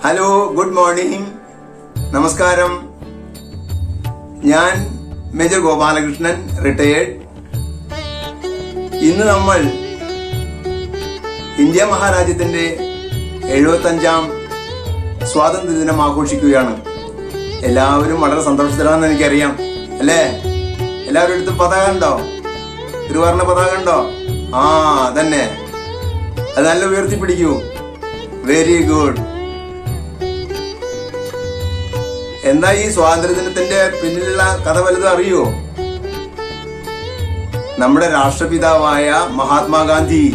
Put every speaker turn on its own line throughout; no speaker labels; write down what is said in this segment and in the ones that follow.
hello good morning നമസ്കാരം ഞാൻ major Gopalakrishnan retired ഇന്ന് നമ്മൾ ഇന്ത്യ മഹാരാജ്യത്തിന്റെ എഴുപത്തഞ്ചാം സ്വാതന്ത്ര്യ ദിനം ആഘോഷിക്കുകയാണ് എല്ലാവരും വളരെ സന്തോഷത്തിലാണെന്ന് എനിക്കറിയാം അല്ലേ എല്ലാവരുടെ അടുത്തും പതാക ഉണ്ടോ തിരുവർണ്ണ പതാക ഉണ്ടോ ആ തന്നെ അത് നല്ല ഉയർത്തിപ്പിടിക്കൂ വെരി ഗുഡ് എന്താ ഈ സ്വാതന്ത്ര്യദിനത്തിന്റെ പിന്നിലുള്ള കഥ വലുതും അറിയോ നമ്മുടെ രാഷ്ട്രപിതാവായ മഹാത്മാഗാന്ധി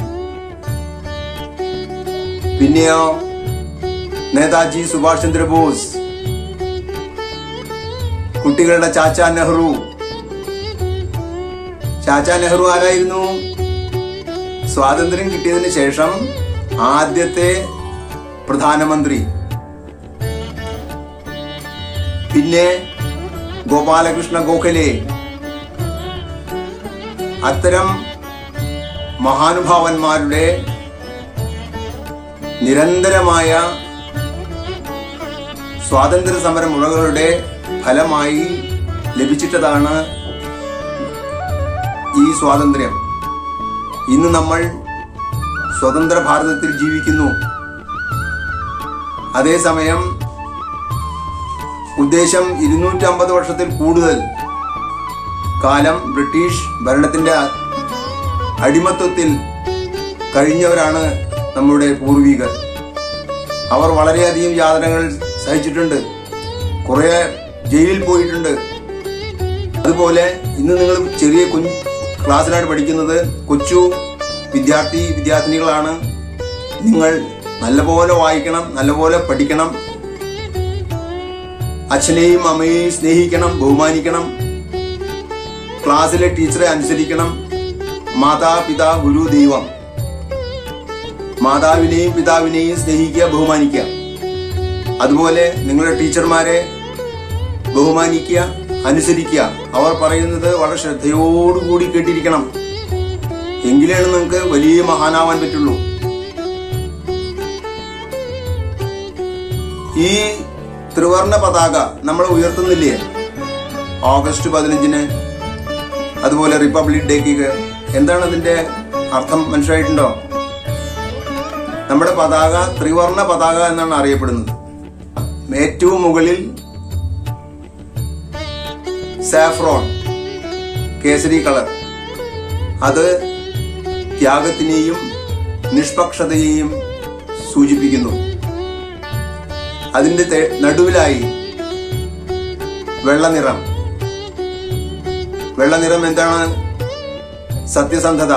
പിന്നെയോ നേതാജി സുഭാഷ് ചന്ദ്രബോസ് കുട്ടികളുടെ ചാച്ച നെഹ്റു ചാച്ച നെഹ്റു ആരായിരുന്നു സ്വാതന്ത്ര്യം കിട്ടിയതിന് ശേഷം ആദ്യത്തെ പ്രധാനമന്ത്രി പിന്നെ ഗോപാലകൃഷ്ണ ഗോഖലെ അത്തരം മഹാനുഭാവന്മാരുടെ നിരന്തരമായ സ്വാതന്ത്ര്യ സമര മുറകളുടെ ഫലമായി ലഭിച്ചിട്ടതാണ് ഈ സ്വാതന്ത്ര്യം ഇന്ന് നമ്മൾ സ്വതന്ത്ര ഭാരതത്തിൽ ജീവിക്കുന്നു അതേസമയം ഉദ്ദേശം ഇരുന്നൂറ്റമ്പത് വർഷത്തിൽ കൂടുതൽ കാലം ബ്രിട്ടീഷ് ഭരണത്തിന്റെ അടിമത്വത്തിൽ കഴിഞ്ഞവരാണ് നമ്മുടെ പൂർവികർ അവർ വളരെയധികം യാതനകൾ സഹിച്ചിട്ടുണ്ട് കുറെ ജയിലിൽ പോയിട്ടുണ്ട് അതുപോലെ ഇന്ന് നിങ്ങൾ ചെറിയ കുഞ്ഞ് ക്ലാസ്സിലാണ് പഠിക്കുന്നത് കൊച്ചു വിദ്യാർത്ഥി വിദ്യാർത്ഥിനികളാണ് നിങ്ങൾ നല്ലപോലെ വായിക്കണം നല്ലപോലെ പഠിക്കണം അച്ഛനെയും അമ്മയെയും സ്നേഹിക്കണം ബഹുമാനിക്കണം ക്ലാസ്സിലെ ടീച്ചറെ അനുസരിക്കണം മാതാപിതാ ഗുരു ദൈവം മാതാവിനെയും പിതാവിനെയും സ്നേഹിക്കുക ബഹുമാനിക്കുക അതുപോലെ നിങ്ങളുടെ ടീച്ചർമാരെ ബഹുമാനിക്കുക അനുസരിക്കുക അവർ പറയുന്നത് വളരെ ശ്രദ്ധയോടുകൂടി കേട്ടിരിക്കണം എങ്കിലാണ് നിങ്ങൾക്ക് വലിയ മഹാനാവാൻ പറ്റുള്ളൂ ഈ ത്രിവർണ പതാക നമ്മൾ ഉയർത്തുന്നില്ലേ ഓഗസ്റ്റ് പതിനഞ്ചിന് അതുപോലെ റിപ്പബ്ലിക് ഡേക്ക് എന്താണ് അതിന്റെ അർത്ഥം മനസ്സിലായിട്ടുണ്ടോ നമ്മുടെ പതാക ത്രിവർണ പതാക എന്നാണ് അറിയപ്പെടുന്നത് ഏറ്റവും മുകളിൽ സാഫ്രോൺ കേസരി കളർ അത് ത്യാഗത്തിനെയും നിഷ്പക്ഷതയെയും സൂചിപ്പിക്കുന്നു അതിന്റെ തെ- നടുവിലായി വെള്ളനിറം വെള്ളനിറം എന്താണ് സത്യസന്ധത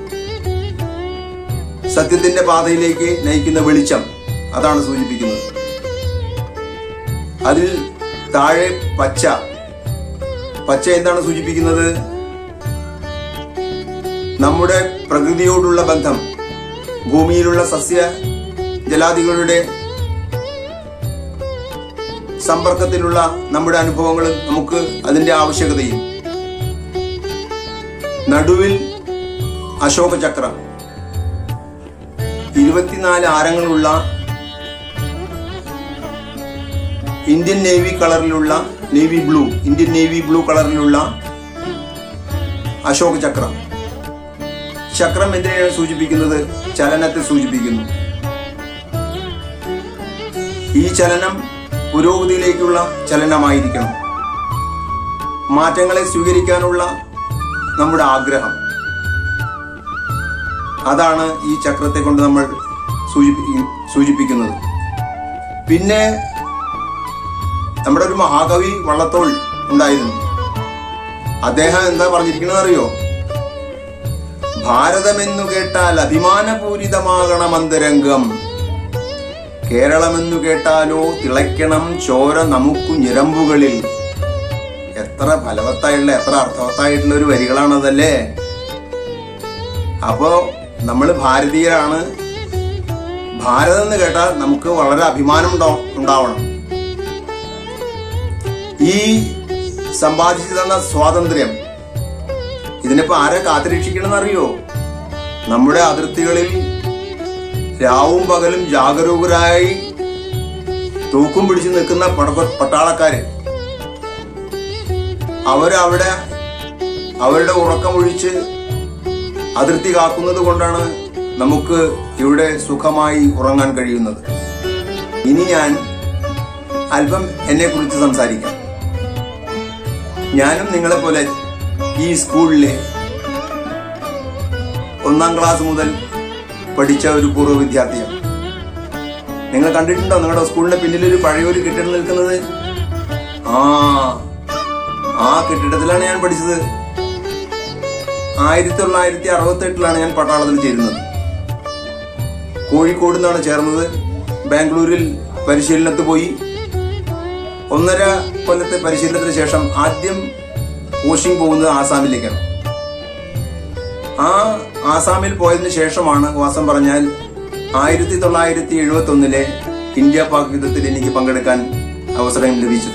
സത്യത്തിന്റെ പാതയിലേക്ക് നയിക്കുന്ന വെളിച്ചം അതാണ് സൂചിപ്പിക്കുന്നത് അതിൽ താഴെ പച്ച പച്ച എന്താണ് സൂചിപ്പിക്കുന്നത് നമ്മുടെ പ്രകൃതിയോടുള്ള ബന്ധം ഭൂമിയിലുള്ള സസ്യ ജലാദികളുടെ സമ്പർക്കത്തിലുള്ള നമ്മുടെ അനുഭവങ്ങളും നമുക്ക് അതിന്റെ ആവശ്യകതയും നടുവിൽ അശോക ചക്രം ഇരുപത്തിനാല് ആരങ്ങളുള്ള ഇന്ത്യൻ നേവി കളറിലുള്ള navy blue Indian navy blue കളറിലുള്ള അശോക ചക്രം ചക്രം എന്തിനെയാണ് സൂചിപ്പിക്കുന്നത് ചലനത്തെ സൂചിപ്പിക്കുന്നു ഈ ചലനം പുരോഗതിയിലേക്കുള്ള ചലനമായിരിക്കണം മാറ്റങ്ങളെ സ്വീകരിക്കാനുള്ള നമ്മുടെ ആഗ്രഹം അതാണ് ഈ ചക്രത്തെ കൊണ്ട് നമ്മൾ സൂചിപ്പി സൂചിപ്പിക്കുന്നത് പിന്നെ നമ്മുടെ ഒരു മഹാകവി വള്ളത്തോൾ ഉണ്ടായിരുന്നു അദ്ദേഹം എന്താ പറഞ്ഞിരിക്കുന്നത് അറിയോ ഭാരതമെന്നു കേട്ടാൽ അഭിമാനപൂരിതമാകണം അന്തരംഗം കേരളമെന്നു കേട്ടാലോ തിളയ്ക്കണം ചോര നമുക്കു ഞരമ്പുകളിൽ എത്ര ഫലവത്തായുള്ള എത്ര അർത്ഥവത്തായിട്ടുള്ള ഒരു വരികളാണതല്ലേ അപ്പോ നമ്മൾ ഭാരതീയരാണ് ഭാരതം എന്ന് കേട്ടാൽ നമുക്ക് വളരെ അഭിമാനം ഉണ്ടോ ഉണ്ടാവണം ഈ സമ്പാദിച്ചു തന്ന സ്വാതന്ത്ര്യം ഇതിനിപ്പോ ആരെ കാത്തുരക്ഷിക്കണമെന്ന് അറിയോ നമ്മുടെ അതിർത്തികളിൽ രാവും പകലും ജാഗരൂകരായി തൂക്കും പിടിച്ച് നിൽക്കുന്ന പടക്ക പട്ടാളക്കാര് അവരവിടെ അവരുടെ ഉറക്കമൊഴിച്ച് അതിർത്തി കാക്കുന്നത് കൊണ്ടാണ് നമുക്ക് ഇവിടെ സുഖമായി ഉറങ്ങാൻ കഴിയുന്നത് ഇനി ഞാൻ അല്പം എന്നെ കുറിച്ച് സംസാരിക്കാം ഞാനും നിങ്ങളെ പോലെ ഈ സ്കൂളിലെ ഒന്നാം ക്ലാസ് മുതൽ പഠിച്ച ഒരു പൂർവ്വ വിദ്യാർത്ഥിയാണ് നിങ്ങൾ കണ്ടിട്ടുണ്ടോ നിങ്ങളുടെ സ്കൂളിന്റെ പിന്നിൽ ഒരു പഴയൊരു കെട്ടിടം നിൽക്കുന്നത് ആ ആ കെട്ടിടത്തിലാണ് ഞാൻ പഠിച്ചത് ആയിരത്തി തൊള്ളായിരത്തി അറുപത്തി എട്ടിലാണ് ഞാൻ പട്ടാളത്തിൽ ചേരുന്നത് കോഴിക്കോട് നിന്നാണ് ചേർന്നത് ബാംഗ്ലൂരിൽ പരിശീലനത്തിൽ പോയി ഒന്നര കൊല്ലത്തെ പരിശീലനത്തിന് ശേഷം ആദ്യം പോസ്റ്റിംഗ് പോകുന്നത് ആസാമിലേക്കാണ് ആ ആസാമിൽ പോയതിനു ശേഷമാണ് വാസം പറഞ്ഞാൽ ആയിരത്തി തൊള്ളായിരത്തി എഴുപത്തി ഒന്നിലെ ഇന്ത്യ പാക് യുദ്ധത്തിൽ എനിക്ക് പങ്കെടുക്കാൻ അവസരം ലഭിച്ചത്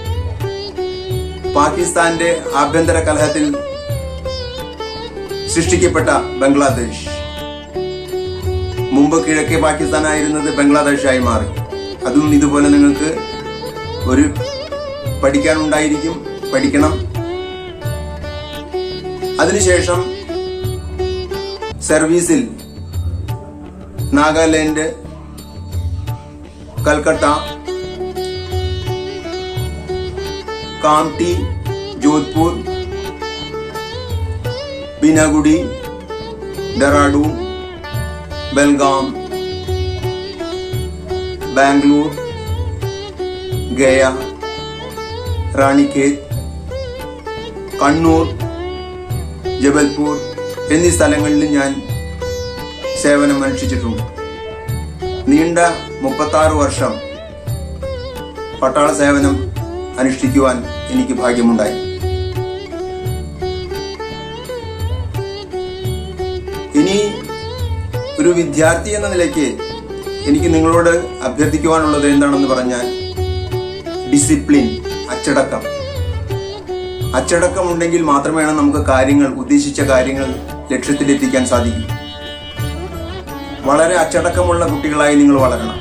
പാകിസ്ഥാന്റെ ആഭ്യന്തര കലഹത്തിൽ സൃഷ്ടിക്കപ്പെട്ട ബംഗ്ലാദേശ് മുമ്പ് കിഴക്കേ പാകിസ്ഥാൻ ആയിരുന്നത് ബംഗ്ലാദേശായി മാറി അതും ഇതുപോലെ നിങ്ങൾക്ക് ഒരു പഠിക്കാനുണ്ടായിരിക്കും പഠിക്കണം അതിനുശേഷം സർവീസിൽ നാഗാലാൻഡ് കൽക്കട്ട കാംടി ജോധ്പൂർ ബിനാഗുഡി ഡെറാഡൂൺ ബൽഗാം ബാംഗ്ലൂർ ഗയ റാണിഖേത് കണ്ണൂർ ജബൽപൂർ എന്നീ സ്ഥലങ്ങളിൽ ഞാൻ സേവനം അനുഷ്ഠിച്ചിട്ടുണ്ട് നീണ്ട മുപ്പത്താറ് വർഷം പട്ടാള സേവനം അനുഷ്ഠിക്കുവാൻ എനിക്ക് ഭാഗ്യമുണ്ടായി ഇനി ഒരു വിദ്യാർത്ഥി എന്ന നിലയ്ക്ക് എനിക്ക് നിങ്ങളോട് അഭ്യർത്ഥിക്കുവാനുള്ളത് എന്താണെന്ന് പറഞ്ഞാൽ ഡിസിപ്ലിൻ അച്ചടക്കം അച്ചടക്കം ഉണ്ടെങ്കിൽ മാത്രമേ നമുക്ക് കാര്യങ്ങൾ ഉദ്ദേശിച്ച കാര്യങ്ങൾ ലക്ഷ്യത്തിലെത്തിക്കാൻ സാധിക്കൂ വളരെ അച്ചടക്കമുള്ള കുട്ടികളായി നിങ്ങൾ വളരണം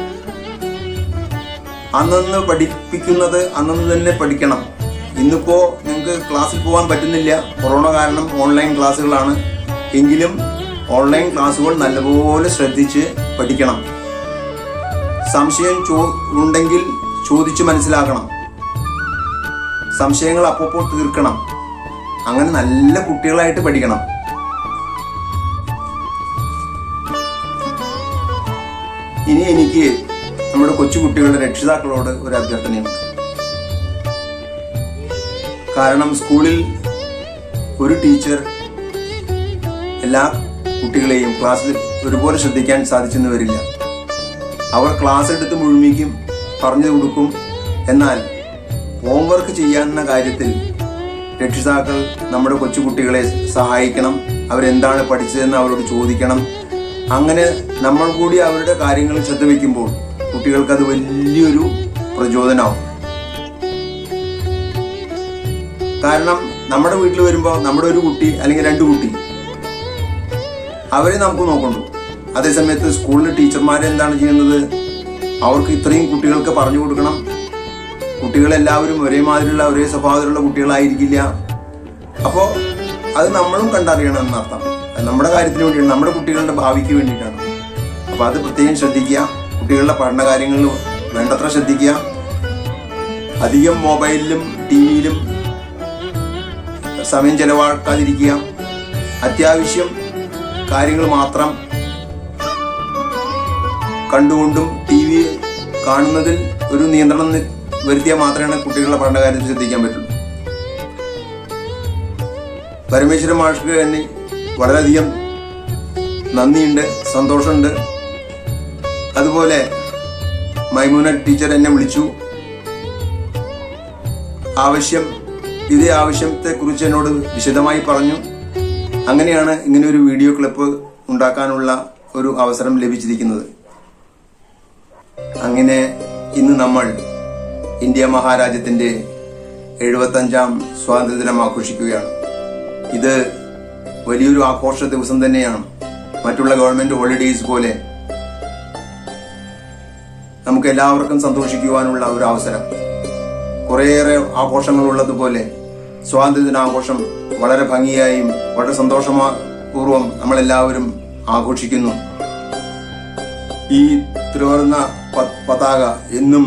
അന്നന്ന് പഠിപ്പിക്കുന്നത് അന്നന്ന് തന്നെ പഠിക്കണം ഇന്നിപ്പോ നിങ്ങൾക്ക് ക്ലാസ്സിൽ പോകാൻ പറ്റുന്നില്ല കൊറോണ കാരണം ഓൺലൈൻ ക്ലാസ്സുകളാണ് എങ്കിലും ഓൺലൈൻ ക്ലാസ്സുകൾ നല്ലപോലെ ശ്രദ്ധിച്ച് പഠിക്കണം സംശയം ചോ ഉണ്ടെങ്കിൽ ചോദിച്ചു മനസ്സിലാക്കണം സംശയങ്ങൾ അപ്പോൾ തീർക്കണം അങ്ങനെ നല്ല കുട്ടികളായിട്ട് പഠിക്കണം ഇനി എനിക്ക് നമ്മുടെ കൊച്ചുകുട്ടികളുടെ രക്ഷിതാക്കളോട് ഒരു അഭ്യർത്ഥനയുണ്ട് കാരണം സ്കൂളിൽ ഒരു ടീച്ചർ എല്ലാ കുട്ടികളെയും ക്ലാസ്സിൽ ഒരുപോലെ ശ്രദ്ധിക്കാൻ സാധിച്ചെന്ന് വരില്ല അവർ ക്ലാസ് എടുത്ത് മുഴുമിക്കും പറഞ്ഞു കൊടുക്കും എന്നാൽ ഹോംവർക്ക് ചെയ്യാവുന്ന കാര്യത്തിൽ രക്ഷിതാക്കൾ നമ്മുടെ കൊച്ചുകുട്ടികളെ സഹായിക്കണം അവരെന്താണ് പഠിച്ചതെന്ന് അവരോട് ചോദിക്കണം അങ്ങനെ നമ്മൾ കൂടി അവരുടെ കാര്യങ്ങൾ ശ്രദ്ധ വയ്ക്കുമ്പോൾ കുട്ടികൾക്ക് അത് വലിയൊരു പ്രചോദനമാവും കാരണം നമ്മുടെ വീട്ടിൽ വരുമ്പോൾ നമ്മുടെ ഒരു കുട്ടി അല്ലെങ്കിൽ രണ്ട് കുട്ടി അവരെ നമുക്ക് നോക്കണ്ടു അതേസമയത്ത് സ്കൂളിലെ ടീച്ചർമാർ എന്താണ് ചെയ്യുന്നത് അവർക്ക് ഇത്രയും കുട്ടികൾക്ക് പറഞ്ഞു കൊടുക്കണം കുട്ടികളെല്ലാവരും ഒരേ മാതിരിയുള്ള ഒരേ സ്വഭാവത്തിലുള്ള കുട്ടികളായിരിക്കില്ല അപ്പോൾ അത് നമ്മളും കണ്ടറിയണം എന്നർത്ഥം അത് നമ്മുടെ കാര്യത്തിന് വേണ്ടിയാണ് നമ്മുടെ കുട്ടികളുടെ ഭാവിക്ക് വേണ്ടിയിട്ടാണ് അപ്പോൾ അത് പ്രത്യേകം ശ്രദ്ധിക്കുക കുട്ടികളുടെ പഠന കാര്യങ്ങളിൽ വേണ്ടത്ര ശ്രദ്ധിക്കുക അധികം മൊബൈലിലും ടി വിയിലും സമയം ചെലവാക്കാതിരിക്കുക അത്യാവശ്യം കാര്യങ്ങൾ മാത്രം കണ്ടുകൊണ്ടും ടി വി കാണുന്നതിൽ ഒരു നിയന്ത്രണം നി- വരുത്തിയാൽ മാത്രമേ കുട്ടികളുടെ പഠന കാര്യത്തിൽ ശ്രദ്ധിക്കാൻ പറ്റുള്ളൂ പരമേശ്വരൻ മാഷ്ക്ക് തന്നെ വളരെയധികം നന്ദിയുണ്ട് സന്തോഷമുണ്ട് അതുപോലെ മൈമൂന ടീച്ചർ എന്നെ വിളിച്ചു ആവശ്യം ഇതേ ആവശ്യത്തെ കുറിച്ച് എന്നോട് വിശദമായി പറഞ്ഞു അങ്ങനെയാണ് ഇങ്ങനെ ഒരു വീഡിയോ ക്ലിപ്പ് ഉണ്ടാക്കാനുള്ള ഒരു അവസരം ലഭിച്ചിരിക്കുന്നത് അങ്ങനെ ഇന്ന് നമ്മൾ ഇന്ത്യ മഹാരാജ്യത്തിന്റെ എഴുപത്തഞ്ചാം സ്വാതന്ത്ര്യദിനം ആഘോഷിക്കുകയാണ് ഇത് വലിയൊരു ആഘോഷ ദിവസം തന്നെയാണ് മറ്റുള്ള ഗവൺമെന്റ് ഹോളിഡേയ്സ് പോലെ നമുക്ക് എല്ലാവർക്കും സന്തോഷിക്കുവാനുള്ള ഒരു അവസരം കുറേയേറെ ആഘോഷങ്ങളുള്ളതുപോലെ സ്വാതന്ത്ര്യദിനാഘോഷം വളരെ ഭംഗിയായും വളരെ സന്തോഷപൂർവ്വം നമ്മളെല്ലാവരും ആഘോഷിക്കുന്നു ഈ തിരുവർന്ന പ- പതാക എന്നും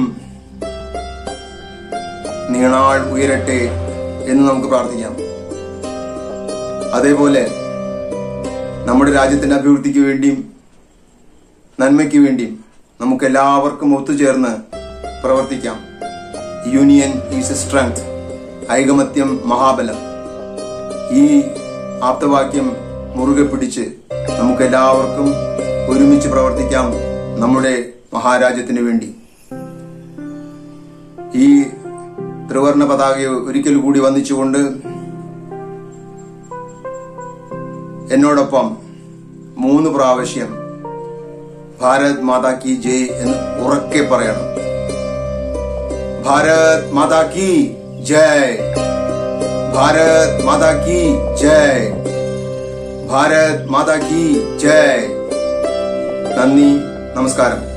നീണാൾ ഉയരട്ടെ എന്ന് നമുക്ക് പ്രാർത്ഥിക്കാം അതേപോലെ നമ്മുടെ രാജ്യത്തിന്റെ അഭിവൃദ്ധിക്ക് വേണ്ടിയും നന്മയ്ക്ക് വേണ്ടിയും നമുക്ക് എല്ലാവർക്കും ഒത്തുചേർന്ന് പ്രവർത്തിക്കാം യൂണിയൻ ഈസ് എ സ്ട്രെങ്ത് ഐകമത്യം മഹാബലം ഈ ആപ്തവാക്യം മുറുകെ പിടിച്ച് നമുക്ക് എല്ലാവർക്കും ഒരുമിച്ച് പ്രവർത്തിക്കാം നമ്മുടെ മഹാരാജ്യത്തിന് വേണ്ടി ഈ ത്രിവർണ പതാകയെ ഒരിക്കൽ കൂടി വന്നിച്ചുകൊണ്ട് എന്നോടൊപ്പം മൂന്ന് പ്രാവശ്യം ഭാരത് മാതാ കി ജയ് എന്ന് ഉറക്കെ പറയണം ഭാരത് മാതാ കി ജയ് ഭാരത് മാതാ കി ജയ് ഭാരത് മാതാ കി ജയ് നന്ദി നമസ്കാരം